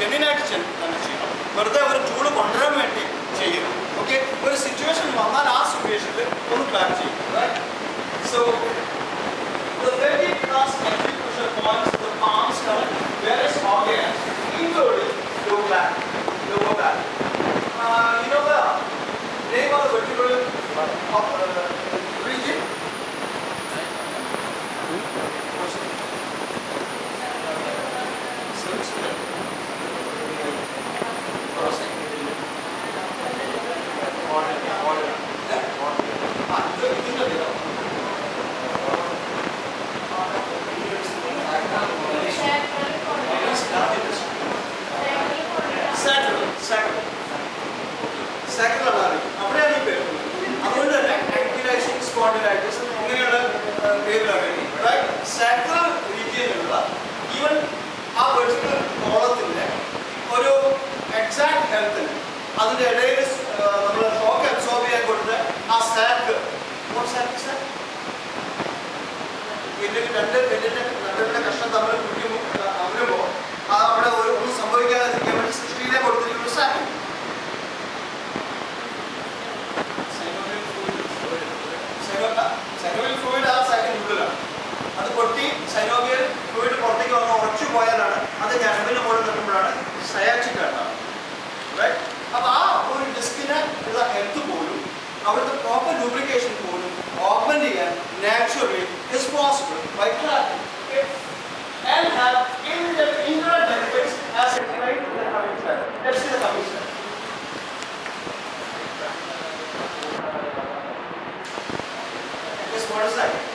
ജെന്യനായിട്ട് തന്നെ ചെയ്യണം വെറുതെ ഒരു ടൂള് കൊണ്ടുവരാൻ വേണ്ടി ചെയ്യും ഓക്കെ ഒരു സിറ്റുവേഷൻ വന്നാൽ ആ സിറ്റുവേഷനിൽ ഒന്ന് പ്ലാൻ ചെയ്യും so The 30 class acupressure points the palms cover various organs, including lower back. Lower back. Uh, you know the name of the vertebral of, uh, region? ആ, ഇത് ഇതിന്റെ പേരാ. Sacral, sacral. Sacral ആണ് അറിയുന്നത്. അവിടെയാണ് ഈ പേര് വന്നത്. അതുകൊണ്ട് തന്നെ ankylosing spondylitis ഇങ്ങനെയുള്ള ഏഹ്, പേരിലാണ് സാക്രൽ റീജിയനിലുള്ള ഈവൻ ആ വെർട്ടിക്കൽ കോളത്തിന്റെ ഒരു എക്സാക്ട് ഹെൽത്തിന് അതിന്റെ ഇടയിൽ നമ്മൾ ഷോക്ക് അബ്സോർബ് ചെയ്യാൻ കൊടുത്ത് ആ സാക്ക് സാക്ക് എല്ലിന് രണ്ട് എല്ലിന്റെ രണ്ടിന്റെ കഷ്ണം തമ്മിൽ കുടിക്കുമ്പോൾ അമരുമ്പോൾ ആ അവിടെ ഒരു ഒന്നും സംഭവിക്കാതിരിക്കാൻ വേണ്ടി സൃഷ്ടിയിലെ കൊടുത്തിരിക്കുന്ന ഒരു സാക്ക് സൈനോവിയൽ ഫ്ലൂയിഡ് ആ സാക്കിന് ഉള്ളിലാണ് അത് പൊട്ടി സൈനോവിയൽ ഫ്ലൂയിഡ് പുറത്തേക്ക് വന്ന് ഉറച്ചു പോയാലാണ് അത് ഞരമ്പിന് മുകളിൽ നിൽക്കുമ്പോഴാണ് സയാറ്റിക് ഉണ്ടാകുന്നത് Right? അപ്പൊ ആ ഒരു ഡിസ്കിന് ഉള്ള ഹെൽത്ത് പോലും അവിടുത്തെ പ്രോപ്പർ ലൂബ്രിക്കേഷൻ പോലും ഓഗ്മെന്റ് ചെയ്യാൻ naturally is possible by clotting and have indirect benefits as explained in the coming slide. Let's see the coming slide. Yes, what is that?